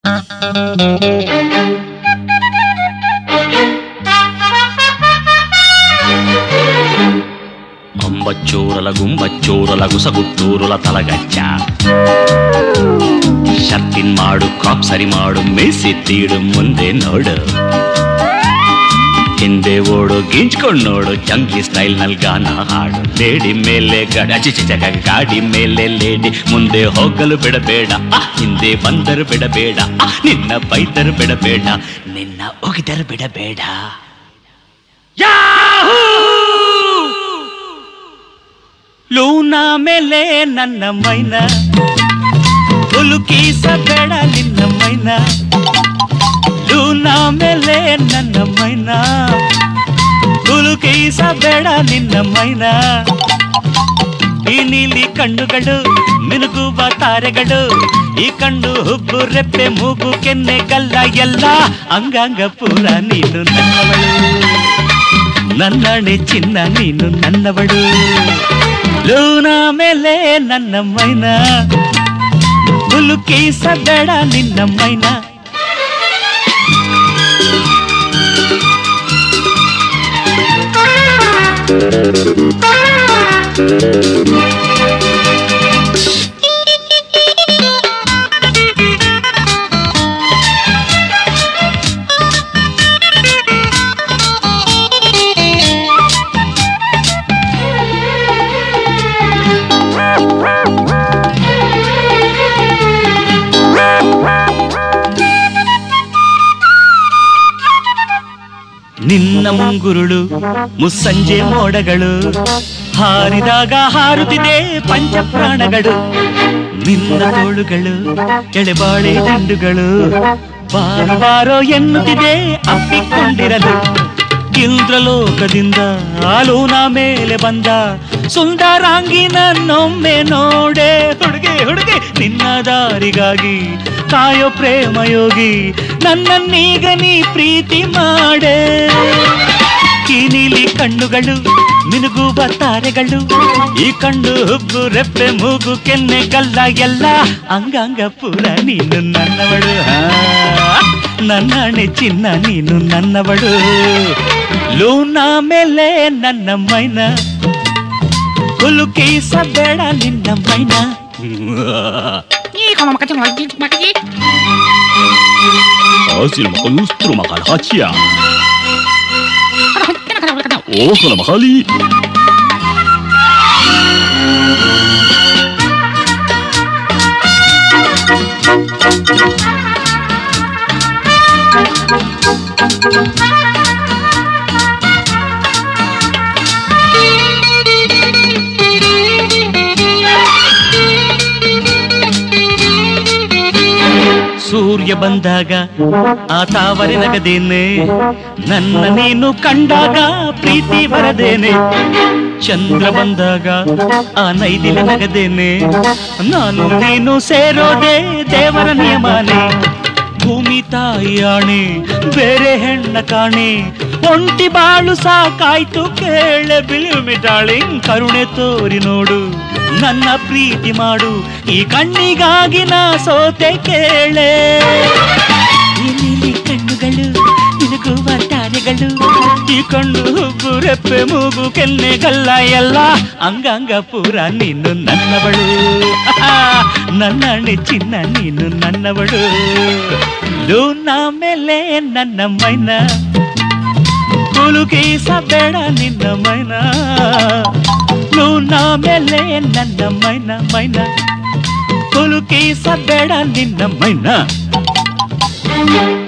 అంబచ్చూరల గుంబచ్చూరల గుసగుట్టూరుల తలగచ్చ ಶರ್ಟಿನ್ ಮಾಡು ಕ್ರಾಪ್ ಸರಿ ಮಾಡು ಮೇಸಿ ತೀಡು ಮುಂದೆ ನೋಡು ಹಿಂದೆ ಓಡು ಗಿಂಚ್ಕೊಂಡು ನೋಡು ಜಂಗ್ಲಿ ಸ್ಟೈಲ್ ನಲ್ಲಿ ಗಾನ ಹಾಡು ಲೇಡಿ ಮೇಲೆ ಗಡ ಚಿಚಕ ಗಾಡಿ ಮೇಲೆ ಲೇಡಿ ಮುಂದೆ ಹೋಗಲು ಬಿಡಬೇಡ ಆ, ಹಿಂದೆ ಬಂದರು ಬಿಡಬೇಡ ಆ, ನಿನ್ನ ಬೈದರು ಬಿಡಬೇಡ ನಿನ್ನ ಒಗಿದರು ಬಿಡಬೇಡ ಯಾಹೂ! ಲೂನಾ ಮೇಲೆ ನನ್ನ ಮೈನ ಹುಲುಕೀಸಬೇಡ ನಿನ್ನ ಮೈನ ಲೂನಾ ಮೇಲೆ ನನ್ನ ಮೈನ ಹುಲುಕೀಸಬೇಡ ನಿನ್ನ ಮೈನ ಈ ನೀಲಿ ಕಣ್ಣುಗಳು ಮಿನುಗುವ ತಾರೆಗಳು ಈ ಕಣ್ಣು ಹುಬ್ಬು ರೆಪ್ಪೆ ಮೂಗು ಕೆನ್ನೆ ಗಲ್ಲ ಎಲ್ಲ ಅಂಗಾಂಗ ಪೂರ ನೀನು ನನ್ನವಳು ನನ್ನಣೆ ಚಿನ್ನ ನೀನು ನನ್ನವಳು ಲೂನಾ ಮೇಲೆ ನನ್ನ ಮೈನ ಹುಲುಕೀಸಬೇಡ ನಿನ್ನ ಮೈನ ನಿನ್ನ ಮುಂಗುರುಳು ಮುಸ್ಸಂಜೆ ಮೋಡಗಳು ಹಾರಿದಾಗ ಹಾರುತ್ತಿದೆ ಪಂಚಪ್ರಾಣಗಳು ನಿನ್ನ ತೋಳುಗಳು ಎಳೆಬಾಳೆ ದಂಡುಗಳು ಬಾರೋ ಬಾರೋ ಎನ್ನುತ್ತಿದೆ ಅಪ್ಪಿಕೊಂಡಿರಲು ಇಂದ್ರಲೋಕದಿಂದ ಆಲೂನ ಮೇಲೆ ಬಂದ ಸುಂದರಾಂಗಿ ನನ್ನೊಮ್ಮೆ ನೋಡೆ ಹುಡುಗಿ ಹುಡುಗಿ ನಿನ್ನ ದಾರಿಗಾಗಿ ಕಾಯೋ ಪ್ರೇಮ ಯೋಗಿ ನನ್ನನ್ನೀಗ ನೀ ಪ್ರೀತಿ ಮಾಡೆ ಈ ನೀಲಿ ಕಣ್ಣುಗಳು ಮಿನುಗುವ ತಾರೆಗಳು ಈ ಕಣ್ಣು ಹುಬ್ಬು ರೆಪ್ಪೆ ಮೂಗು ಕೆನ್ನೆ ಗಲ್ಲ ಎಲ್ಲ ಅಂಗಾಂಗ ಪೂರ ನೀನು ನನ್ನವಳು ಆ, ನನ್ನಣೆ ಚಿನ್ನ ನೀನು ನನ್ನವಳು ಲೂನಾ ಮೇಲೆ ನನ್ನ ಮೈನ ಹುಲುಕೀಸಬೇಡ ನಿನ್ನ ಮೈನ Hijo, mamá, que tengo aquí, aquí. ಹಸಿರು ಮಕ್ಕಳು ಉಸ್ತ್ರು ಮಕ್ಕಳು ಹಚ್ಚಿಯ Kena kena kena. ಓಸಲ ಮಹಲಿ ಸೂರ್ಯ ಬಂದಾಗ ಆ ತಾವರೆ ನಗದೇನೆ ನನ್ನ ನೀನು ಕಂಡಾಗ ಪ್ರೀತಿ ಬರದೇನೆ ಚಂದ್ರ ಬಂದಾಗ ಆ ನೈದಿಲ ನಗದೇನೆ ನಾನು ನೀನು ಸೇರೋದೇ ದೇವರ ನಿಯಮನೆ ಭೂಮಿ ತಾಯಿ ಆಣೆ ಬೇರೆ ಹೆಣ್ಣ ಕಾಣೆ ಒಂಟಿ ಬಾಳು ಸಾಕಾಯ್ತು ಕೇಳೆ ಬಿಳಿಮಿ ಡಾರ್ಲಿಂಗ್ ಕರುಣೆ ತೋರಿ ನೋಡು ನನ್ನ ಪ್ರೀತಿ ಮಾಡು ಈ ಕಣ್ಣಿಗಾಗಿ ನಾ ಸೋತೆ ಕೇಳೆ ಈ ನೀಲಿ ಕಣ್ಣುಗಳು ನಿನಗುವ ತಾರೆಗಳು ಈ ಕಣ್ಣು ಹುಬ್ಬು ರೆಪ್ಪೆ ಮೂಗು ಕೆನ್ನೆ ಗಲ್ಲ ಎಲ್ಲ ಅಂಗಾಂಗ ಪೂರ ನೀನು ನನ್ನವಳು ನನ್ನ ಚಿನ್ನ ನೀನು ನನ್ನವಳು ಲೂನಾ ಮೇಲೆ ನನ್ನ ಮೈನ ಕುಲುಕೀಸಬೇಡ ನಿನ್ನ ಮೈನ ಲೂನಾ ಮೇಲೆ ನನ್ನ ಮೈನ ಮೈನ ಕುಲುಕೀಸಬೇಡ ನಿನ್ನ ಮೈನ